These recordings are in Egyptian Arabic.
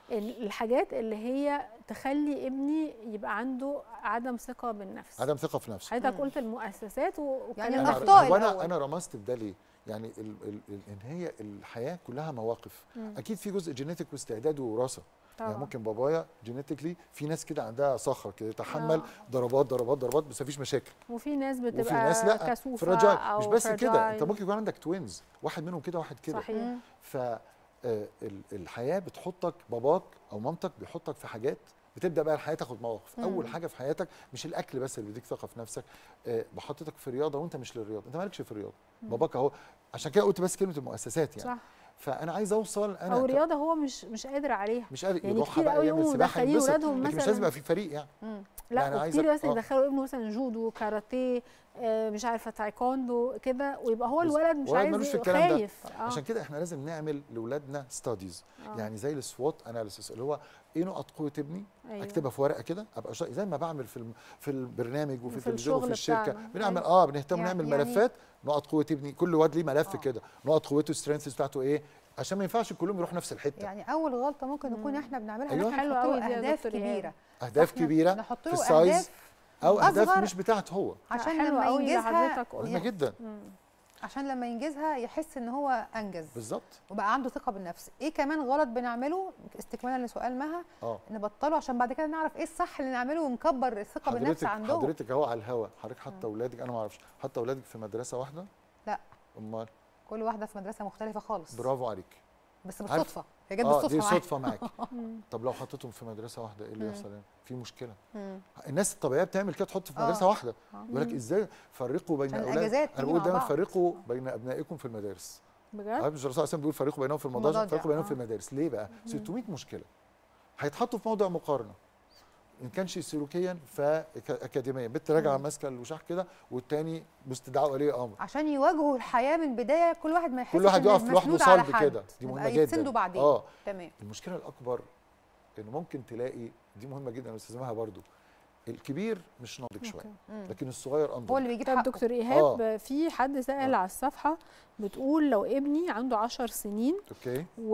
ال- الحاجات اللي هي تخلي ابني يبقى عنده عدم ثقه بالنفس عدم ثقه في نفسه حضرتك مم. قلت المؤسسات و- يعني وكلام انا الأخطاء هو انا الأول. انا رمزت بده ليه؟ يعني ال ال ال ان هي الحياه كلها مواقف مم. اكيد في جزء جينيتك واستعداد ووراثه يعني طبعاً. ممكن بابايا جينيتيكلي في ناس كده عندها صخره كده يتحمل آه. ضربات ضربات ضربات بس مفيش مشاكل وفي ناس بتبقى وفي ناس لا كسوفه فراجايل او مش بس كده انت fragile. ممكن يكون عندك توينز واحد منهم كده واحد كده صحيح مم. ف آه، ال- الحياه بتحطك باباك او مامتك بيحطك في حاجات بتبدا بقى الحياه تاخد مواقف مم. اول حاجه في حياتك مش الاكل بس اللي بيديك ثقه في نفسك آه، بحطتك في رياضه وانت مش للرياضه انت مالكش في الرياضه باباك اهو عشان كده قلت بس كلمه المؤسسات يعني صح فانا عايز اوصل انا او ك- رياضه هو مش مش قادر عليها مش قادر يعني يروح كتير بقى قوي يعمل يقوموا سباحه مدخلين ينبسط ولادهم لكن مش مثلاً- لازم يبقى في فريق يعني مم. لا يعني وكتير عايزك- مثلا آه. يدخلوا ابنه مثلا جودو كاراتيه آه، مش عارفه تايكوندو كده ويبقى هو بس- الولد مش ولد عايز ملوش في الكلام ده. خايف آه. عشان كده احنا لازم نعمل لاولادنا ستاديز آه. يعني زي السوات اناليسيس اللي هو ايه نقط قوه ابني أيوة. اكتبها في ورقه كده ابقى شا... زي ما بعمل في الم... في البرنامج وفي وفي التلفزيون وفي الشغل الشركه بتاعنا. بنعمل أيوة. اه بنهتم يعني- نعمل يعني- ملفات نقط قوه ابني كل واد ليه ملف آه. كده نقط قوته سترينث بتاعته ايه عشان ما ينفعش كلهم يروحوا نفس الحته يعني اول غلطه ممكن نكون مم. احنا بنعملها أيوة. ان احنا حلوة نحط أوي له دي يا اهداف دكتور إيهاب. كبيره اهداف فإحنا كبيره نحط في له السايز اهداف او اهداف أصغر. مش بتاعته هو عشان حلوة لما أوي اللي ينجزها حضرتك قلت. مهمه جدا مم. عشان لما ينجزها يحس ان هو انجز بالظبط وبقى عنده ثقه بالنفس ايه كمان غلط بنعمله استكمالا لسؤال مها اه نبطله عشان بعد كده نعرف ايه الصح اللي نعمله ونكبر الثقه بالنفس حضرتك عندهم حضرتك اهو على الهوا حضرتك حاطه اولادك انا ما اعرفش حاطه اولادك في مدرسه واحده لا. امال كل واحده في مدرسه مختلفه خالص برافو عليك بس عارف- بالصدفه هي جت اه بالصدفه دي معايا. صدفه معاك مم. طب لو حطيتهم في مدرسه واحده ايه اللي مم. يحصل يعني في مشكله مم. الناس الطبيعيه بتعمل كده تحط في آه. مدرسه واحده آه. يقول لك ازاي فرقوا بين عشان اولاد الأجازات انا تيجي بقول مع دايما بعض. فرقوا بين ابنائكم في المدارس بجد عارف مش الرسول صلى الله عليه وسلم بيقول فرقوا بينهم في المضاجع المضاجع، فرقوا بينهم في آه. المدارس ليه بقى 600 مشكله هيتحطوا في موضع مقارنه ان كانش سلوكيا فاكاديميا بنت راجعه ماسكه الوشاح كده والتاني باستدعاء ولي امر عشان يواجهوا الحياه من البدايه كل واحد ما يحسش كل واحد إن يقف لوحده مسنود على صلب حد. كده دي يبقى مهمه جدا يتسندوا بعدين اه تمام المشكله الاكبر ان ممكن تلاقي دي مهمه جدا استاذ مها برضو الكبير مش ناضج شويه مم. لكن الصغير انضج هو اللي بيجيب طب حقه دكتور ايهاب في حد سال آه. على الصفحه بتقول لو ابني عنده عشر سنين اوكي و...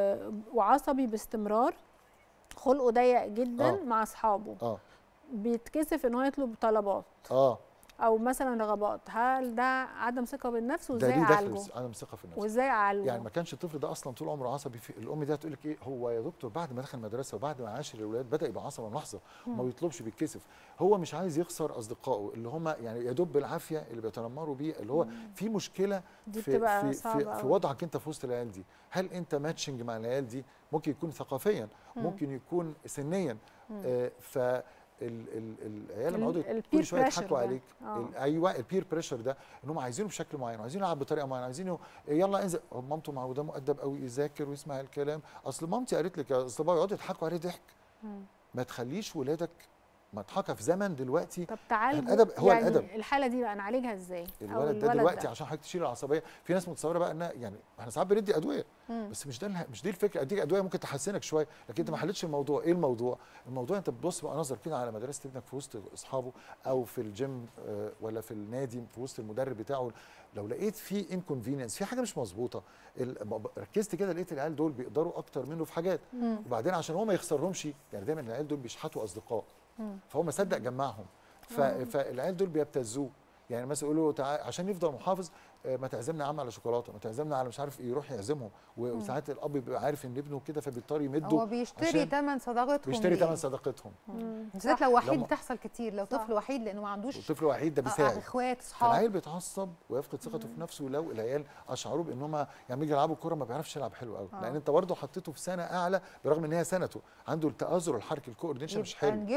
وعصبي باستمرار خلقه ضيق جدا آه. مع اصحابه اه بيتكسف ان هو يطلب طلبات اه او مثلا رغبات هل ده عدم ثقه بالنفس ده وازاي ليه اعالجه دخل عدم ثقه في النفس وازاي اعالجه يعني ما كانش الطفل ده اصلا طول عمره عصبي في الام دي هتقول لك ايه هو يا دكتور بعد ما دخل المدرسه وبعد ما عاشر الاولاد بدا يبقى عصبي لحظه ما بيطلبش بيتكسف هو مش عايز يخسر اصدقائه اللي هم يعني يدب بالعافيه اللي بيتنمروا بيه اللي هو في مشكله دي في بتبقى في صعبة في, في أوي. وضعك انت في وسط العيال دي هل انت ماتشنج مع العيال دي ممكن يكون ثقافيا ممكن يكون سنيا آه ف ال- ال- العيال لما ال- يقعدوا ال كل peer شويه pressure يضحكوا ده. عليك آه. ال- ايوه البير بريشر ده ان هم عايزينه بشكل معين وعايزينه يلعب بطريقه معينه عايزينه يلا انزل هو مامته معوده مؤدب قوي يذاكر ويسمع الكلام اصل مامتي قالت لك اصل بابا يقعدوا يضحكوا عليه ضحك مم. ما تخليش ولادك مضحكه في زمن دلوقتي طب تعالجوا الأدب هو يعني الأدب. الحالة دي بقى نعالجها ازاي؟ أو الولد ده دلوقتي ده. عشان حضرتك تشيل العصبيه في ناس متصوره بقى انها يعني احنا ساعات بندي ادويه مم. بس مش ده اله- مش دي الفكره اديك ادويه ممكن تحسنك شويه لكن انت ما حلتش الموضوع ايه الموضوع الموضوع انت بتبص بقى نظر كده على مدرسه ابنك في وسط اصحابه او في الجيم آه، ولا في النادي في وسط المدرب بتاعه لو لقيت في انكونفينينس في حاجه مش مظبوطه ال- ما ب- ركزت كده لقيت العيال دول بيقدروا اكتر منه في حاجات مم. وبعدين عشان هو ما يخسرهمش يعني دايما العيال دول بيشحتوا اصدقاء مم. فهو ما صدق جمعهم ف... آه. فالعيال دول بيبتزوه يعني مثلا يقولوا له تعال عشان يفضل محافظ آه، ما تعزمنا يا عم على شوكولاته ما تعزمنا على مش عارف ايه يروح يعزمهم و- وساعات الاب بيبقى عارف ان ابنه كده فبيضطر يمده هو بيشتري عشان ثمن صداقتهم بيشتري ليه؟ ثمن صداقتهم مم. بالذات صح. لو وحيد لو- بتحصل كتير لو صح. طفل وحيد لانه ما عندوش والطفل الوحيد ده آه، بيساعد اخوات اصحاب فالعيل بيتعصب ويفقد ثقته في نفسه لو العيال اشعروا بان هم يعني يجي يلعبوا كوره ما بيعرفش يلعب حلو قوي آه. لان انت برضه حطيته في سنه اعلى برغم ان هي سنته عنده التآزر الحركي الكوردينيشن مش يبقى حلو نجيب